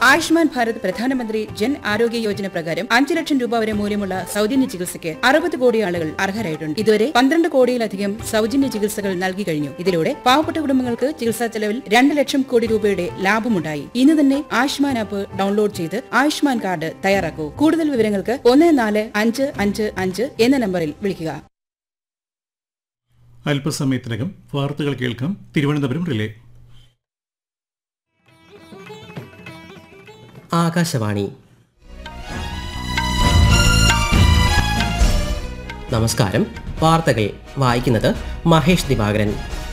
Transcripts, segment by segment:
ആയുഷ്മാൻ ഭാരത് പ്രധാനമന്ത്രി ജൻ ആരോഗ്യ യോജന പ്രകാരം അഞ്ച് ലക്ഷം രൂപ വരെ മൂല്യമുള്ള സൗജന്യ ചികിത്സയ്ക്ക് അറുപത് കോടി ആളുകൾ അർഹരായിട്ടുണ്ട് ഇതുവരെ പന്ത്രണ്ട് കോടിയിലധികം സൗജന്യ ചികിത്സകൾ നൽകി കഴിഞ്ഞു ഇതിലൂടെ പാവപ്പെട്ട കുടുംബങ്ങൾക്ക് ചികിത്സാ ചെലവിൽ രണ്ട് ലക്ഷം കോടി രൂപയുടെ ലാഭമുണ്ടായി ഇന്ന് തന്നെ ആയുഷ്മാൻ ആപ്പ് ഡൗൺലോഡ് ചെയ്ത് ആയുഷ്മാൻ കാർഡ് തയ്യാറാക്കൂ കൂടുതൽ വിവരങ്ങൾക്ക് ഒന്ന് നാല് അഞ്ച് അഞ്ച് അഞ്ച് എന്ന നമ്പറിൽ വിളിക്കുക അല്പസമയത്തിനകം വാർത്തകൾ കേൾക്കാം തിരുവനന്തപുരം റിലേ ആകാശവാണി നമസ്കാരം വാർത്തകൾ വായിക്കുന്നത് മഹേഷ് ദിവാകരൻ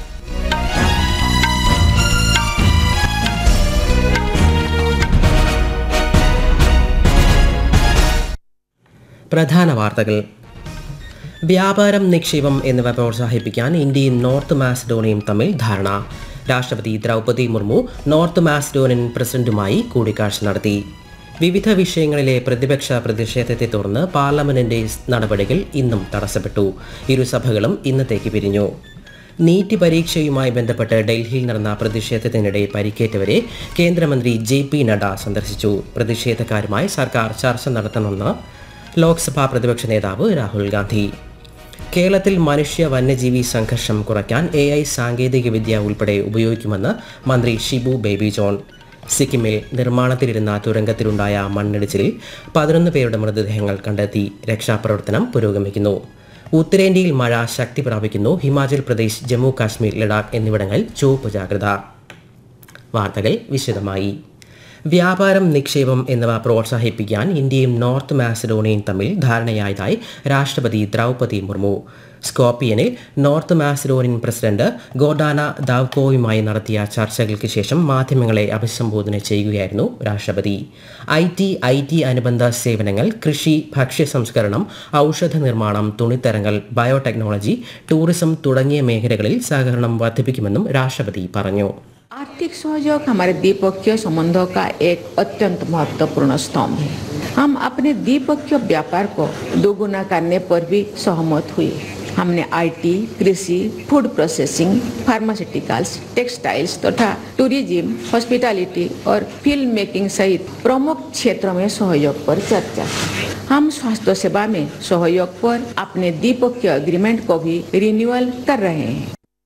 പ്രധാന വാർത്തകൾ വ്യാപാരം നിക്ഷേപം എന്നിവ പ്രോത്സാഹിപ്പിക്കാൻ ഇന്ത്യയും നോർത്ത് മാസഡോണിയയും തമ്മിൽ ധാരണ രാഷ്ട്രപതി ദ്രൗപദി മുർമു നോർത്ത് മാസഡോണിയൻ പ്രസിഡന്റുമായി കൂടിക്കാഴ്ച നടത്തി വിവിധ വിഷയങ്ങളിലെ പ്രതിപക്ഷ പ്രതിഷേധത്തെ തുടർന്ന് പാർലമെന്റിന്റെ നടപടികൾ ഇന്നും തടസ്സപ്പെട്ടു ഇരുസഭകളും ഇന്നത്തേക്ക് പിരിഞ്ഞു നീറ്റ് പരീക്ഷയുമായി ബന്ധപ്പെട്ട് ഡൽഹിയിൽ നടന്ന പ്രതിഷേധത്തിനിടെ പരിക്കേറ്റവരെ കേന്ദ്രമന്ത്രി ജെ പി നഡ്ഡ സന്ദർശിച്ചു പ്രതിഷേധക്കാരുമായി സർക്കാർ ചർച്ച നടത്തണമെന്ന് ലോക്സഭാ പ്രതിപക്ഷ നേതാവ് രാഹുൽ ഗാന്ധി കേരളത്തിൽ മനുഷ്യ വന്യജീവി സംഘർഷം കുറയ്ക്കാൻ എ ഐ സാങ്കേതികവിദ്യ ഉൾപ്പെടെ ഉപയോഗിക്കുമെന്ന് മന്ത്രി ഷിബു ബേബി ജോൺ സിക്കിമിൽ നിർമ്മാണത്തിലിരുന്ന തുരങ്കത്തിലുണ്ടായ മണ്ണിടിച്ചിലിൽ പതിനൊന്ന് പേരുടെ മൃതദേഹങ്ങൾ കണ്ടെത്തി രക്ഷാപ്രവർത്തനം പുരോഗമിക്കുന്നു ഉത്തരേന്ത്യയിൽ മഴ ശക്തി പ്രാപിക്കുന്നു ഹിമാചൽ പ്രദേശ് ജമ്മു കാശ്മീർ ലഡാക്ക് എന്നിവിടങ്ങളിൽ ചുവപ്പ് ജാഗ്രത വാർത്തകൾ വിശദമായി വ്യാപാരം നിക്ഷേപം എന്നിവ പ്രോത്സാഹിപ്പിക്കാൻ ഇന്ത്യയും നോർത്ത് മാസഡോണിയയും തമ്മിൽ ധാരണയായതായി രാഷ്ട്രപതി ദ്രൗപദി മുർമു സ്കോപ്പിയനിൽ നോർത്ത് മാസഡോണിയൻ പ്രസിഡന്റ് ഗോഡാന ദാവ്കോയുമായി നടത്തിയ ചർച്ചകൾക്ക് ശേഷം മാധ്യമങ്ങളെ അഭിസംബോധന ചെയ്യുകയായിരുന്നു രാഷ്ട്രപതി ഐ ടി ഐ ടി അനുബന്ധ സേവനങ്ങൾ കൃഷി ഭക്ഷ്യ സംസ്കരണം ഔഷധ നിർമ്മാണം തുണിത്തരങ്ങൾ ബയോടെക്നോളജി ടൂറിസം തുടങ്ങിയ മേഖലകളിൽ സഹകരണം വർദ്ധിപ്പിക്കുമെന്നും രാഷ്ട്രപതി പറഞ്ഞു आर्थिक सहयोग हमारे द्विपक्षीय संबंधों का एक अत्यंत महत्वपूर्ण स्तंभ है हम अपने द्विपक्षीय व्यापार को दोगुना करने पर भी सहमत हुए हमने आईटी, कृषि फूड प्रोसेसिंग फार्मास्यूटिकल्स टेक्सटाइल्स तथा टूरिज्म हॉस्पिटैलिटी और फिल्म मेकिंग सहित प्रमुख क्षेत्रों में सहयोग पर चर्चा की। हम स्वास्थ्य सेवा में सहयोग पर अपने द्विपक्षीय एग्रीमेंट को भी रिन्यूअल कर रहे हैं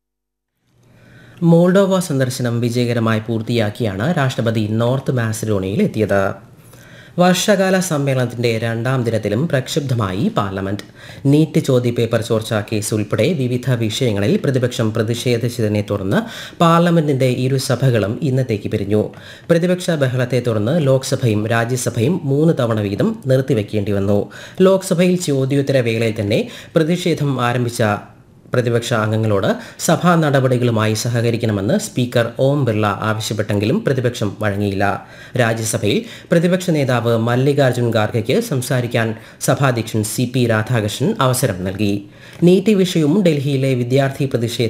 മോൾഡോവ സന്ദർശനം വിജയകരമായി പൂർത്തിയാക്കിയാണ് രാഷ്ട്രപതി നോർത്ത് മാസഡോണിയയിൽ എത്തിയത് വർഷകാല സമ്മേളനത്തിന്റെ രണ്ടാം ദിനത്തിലും പ്രക്ഷുബ്ധമായി പാർലമെന്റ് നീറ്റ് ചോദ്യപേപ്പർ ചോർച്ചാ കേസ് ഉൾപ്പെടെ വിവിധ വിഷയങ്ങളിൽ പ്രതിപക്ഷം പ്രതിഷേധിച്ചതിനെ തുടർന്ന് പാർലമെന്റിന്റെ ഇരുസഭകളും ഇന്നത്തേക്ക് പിരിഞ്ഞു പ്രതിപക്ഷ ബഹളത്തെ തുടർന്ന് ലോക്സഭയും രാജ്യസഭയും മൂന്ന് തവണ വീതം നിർത്തിവെക്കേണ്ടി വന്നു ലോക്സഭയിൽ ചോദ്യോത്തര വേളയിൽ തന്നെ പ്രതിഷേധം ആരംഭിച്ച പ്രതിപക്ഷ അംഗങ്ങളോട് സഭാ നടപടികളുമായി സഹകരിക്കണമെന്ന് സ്പീക്കർ ഓം ബിർള ആവശ്യപ്പെട്ടെങ്കിലും പ്രതിപക്ഷം വഴങ്ങിയില്ല രാജ്യസഭയിൽ പ്രതിപക്ഷ നേതാവ് മല്ലികാർജ്ജുൻ ഖാർഗെയ്ക്ക് സംസാരിക്കാൻ സഭാധ്യക്ഷൻ സി പി രാധാകൃഷ്ണൻ അവസരം നൽകി നീറ്റ് വിഷയവും ഡൽഹിയിലെ വിദ്യാർത്ഥി പ്രതിഷേധ